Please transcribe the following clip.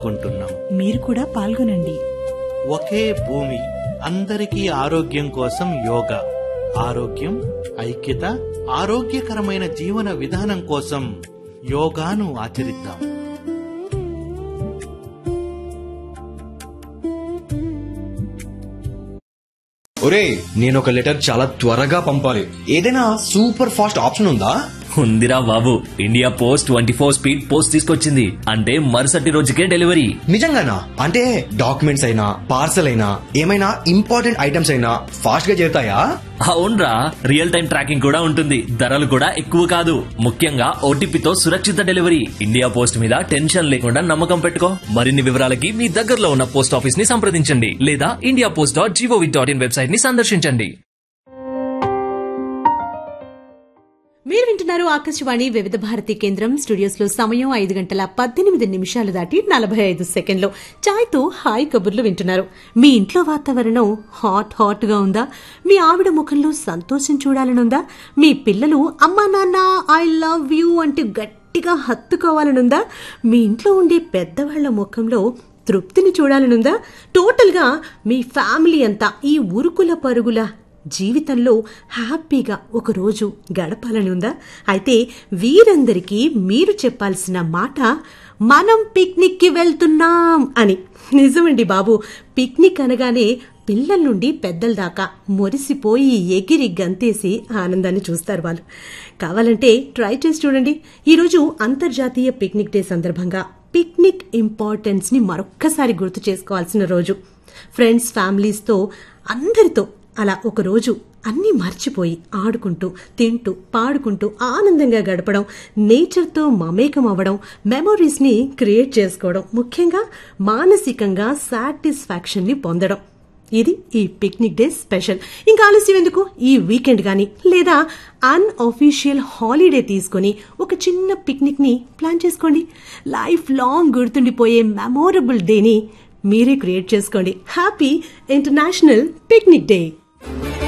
కొంటున్నాం మీరు కూడా పాల్గొనండి ఒకే భూమి అందరికీ ఆరోగ్యం కోసం యోగా ఆరోగ్యం ఐక్యత ఆరోగ్యకరమైన జీవన విధానం కోసం యోగాను ఆచరిద్దాం ఒరే నేను ఒక లెటర్ చాలా త్వరగా పంపాలి ఏదైనా సూపర్ ఫాస్ట్ ఆప్షన్ ఉందా ఉందిరా బాబు India post twenty four speed post తీసుకొచ్చింది అంటే మరుసటి రోజుకే డెలివరీ నిజంగానా అంటే డాక్యుమెంట్స్ అయినా పార్సల్ అయినా ఏమైనా ఇంపార్టెంట్ ఐటమ్స్ అయినా ఫాస్ట్ గా చేరుతాయా అవునరా రియల్ టైం ట్రాకింగ్ కూడా ఉంటుంది ధరలు కూడా ఎక్కువ కాదు ముఖ్యంగా ఓటీపీతో సురక్షిత డెలివరీ ఇండియా పోస్ట్ మీద టెన్షన్ లేకుండా నమ్మకం పెట్టుకో మరిన్ని వివరాలకి మీ దగ్గరలో ఉన్న పోస్ట్ ఆఫీస్ ని సంప్రదించండి లేదా India post dot GOV dot in website ని సందర్శించండి మీరు వింటున్నారు ఆకాశవాణి వివిధ భారతి కేంద్రం స్టూడియోస్ లో సమయం ఐదు గంటల పద్దెనిమిది నిమిషాలు దాటి నలభై ఐదు సెకండ్లు చాయ్తో హాయ్ కబుర్లు వింటున్నారు మీ ఇంట్లో వాతావరణం హాట్ హాట్ గా ఉందా మీ ఆవిడ ముఖంలో సంతోషం చూడాలనుందా మీ పిల్లలు అమ్మా నాన్న ఐ లవ్ యూ అంటూ గట్టిగా హత్తుకోవాలనుందా మీ ఇంట్లో ఉండే పెద్దవాళ్ల ముఖంలో తృప్తిని చూడాలనుందా టోటల్ గా మీ ఫ్యామిలీ అంతా ఈ ఉరుకుల పరుగుల జీవితంలో హ్యాపీగా ఒకరోజు గడపాలని ఉందా అయితే వీరందరికీ మీరు చెప్పాల్సిన మాట మనం పిక్నిక్కి వెళ్తున్నాం అని నిజమండి బాబు పిక్నిక్ అనగానే పిల్లల నుండి పెద్దల దాకా మురిసిపోయి ఎగిరి గంతేసి ఆనందాన్ని చూస్తారు వాళ్ళు కావాలంటే ట్రై చేసి చూడండి ఈరోజు అంతర్జాతీయ పిక్నిక్ డే సందర్భంగా పిక్నిక్ ఇంపార్టెన్స్ ని మరొక్కసారి గుర్తు చేసుకోవాల్సిన రోజు ఫ్రెండ్స్ ఫ్యామిలీస్తో అందరితో అలా ఒక రోజు అన్నీ మర్చిపోయి ఆడుకుంటూ తింటూ పాడుకుంటూ ఆనందంగా గడపడం నేచర్తో మమేకం అవ్వడం మెమొరీస్ని క్రియేట్ చేసుకోవడం ముఖ్యంగా మానసికంగా సాటిస్ఫాక్షన్ ని పొందడం ఇది ఈ పిక్నిక్ డే స్పెషల్ ఇంకా ఆలస్యం ఎందుకు ఈ వీకెండ్ గాని లేదా అన్అఫీషియల్ హాలిడే తీసుకొని ఒక చిన్న పిక్నిక్ ని ప్లాన్ చేసుకోండి లైఫ్ లాంగ్ గుర్తుండిపోయే మెమోరబుల్ డేని మీరే క్రియేట్ చేసుకోండి హ్యాపీ ఇంటర్నేషనల్ పిక్నిక్ డే